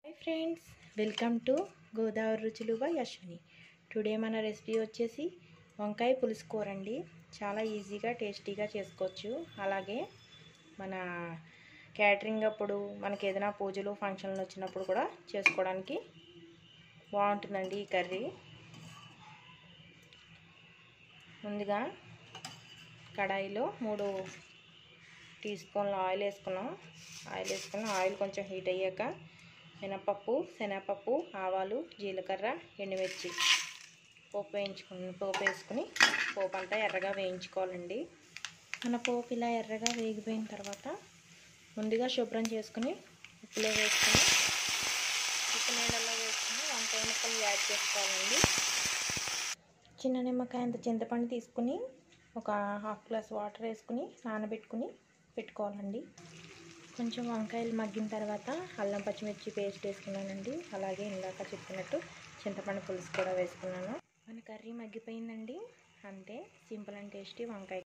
hi friends welcome to Godavari రుచులు by Ashwini today మన recipe వచ్చేసి వంకాయ పులుసు కూర అండి చాలా ఈజీగా టేస్టీగా చేసుకోవచ్చు అలాగే మన క్యాటరింగ్ అప్పుడు మనకి ఏదైనా పూజలు ఫంక్షన్లు వచ్చినప్పుడు కూడా చేసుకోవడానికి బాగుంటుందండి ఈ కర్రీ ముందుగా కడాయిలో మూడు టీ స్పూన్ల ఆయిల్ వేసుకున్నాం ఆయిల్ వేసుకుని ఆయిల్ కొంచెం హీట్ అయ్యాక మినపప్పు శనగపప్పు ఆవాలు జీలకర్ర ఎండుమిర్చి పోపు వేయించుకుని పోపు వేసుకుని పోపు అంతా ఎర్రగా వేయించుకోవాలండి మన పోపు ఇలా ఎర్రగా వేగిపోయిన తర్వాత ముందుగా శుభ్రం చేసుకుని ఉప్పులో వేసుకుని ఉప్పు నీళ్ళలో వేసుకుని వంకాయ ముక్కలు యాడ్ చేసుకోవాలండి చిన్న నిమ్మకాయ అంత చింతపండు తీసుకుని ఒక హాఫ్ గ్లాస్ వాటర్ వేసుకుని నానబెట్టుకుని పెట్టుకోవాలండి కొంచెం వంకాయలు మగ్గిన తర్వాత అల్లం పచ్చిమిర్చి పేస్ట్ వేసుకున్నానండి అలాగే ఇందాక చెప్పినట్టు చింతపండు పులుసు కూడా వేసుకున్నాను మన కర్రీ మగ్గిపోయిందండి అంతే సింపుల్ అండ్ టేస్టీ వంకాయ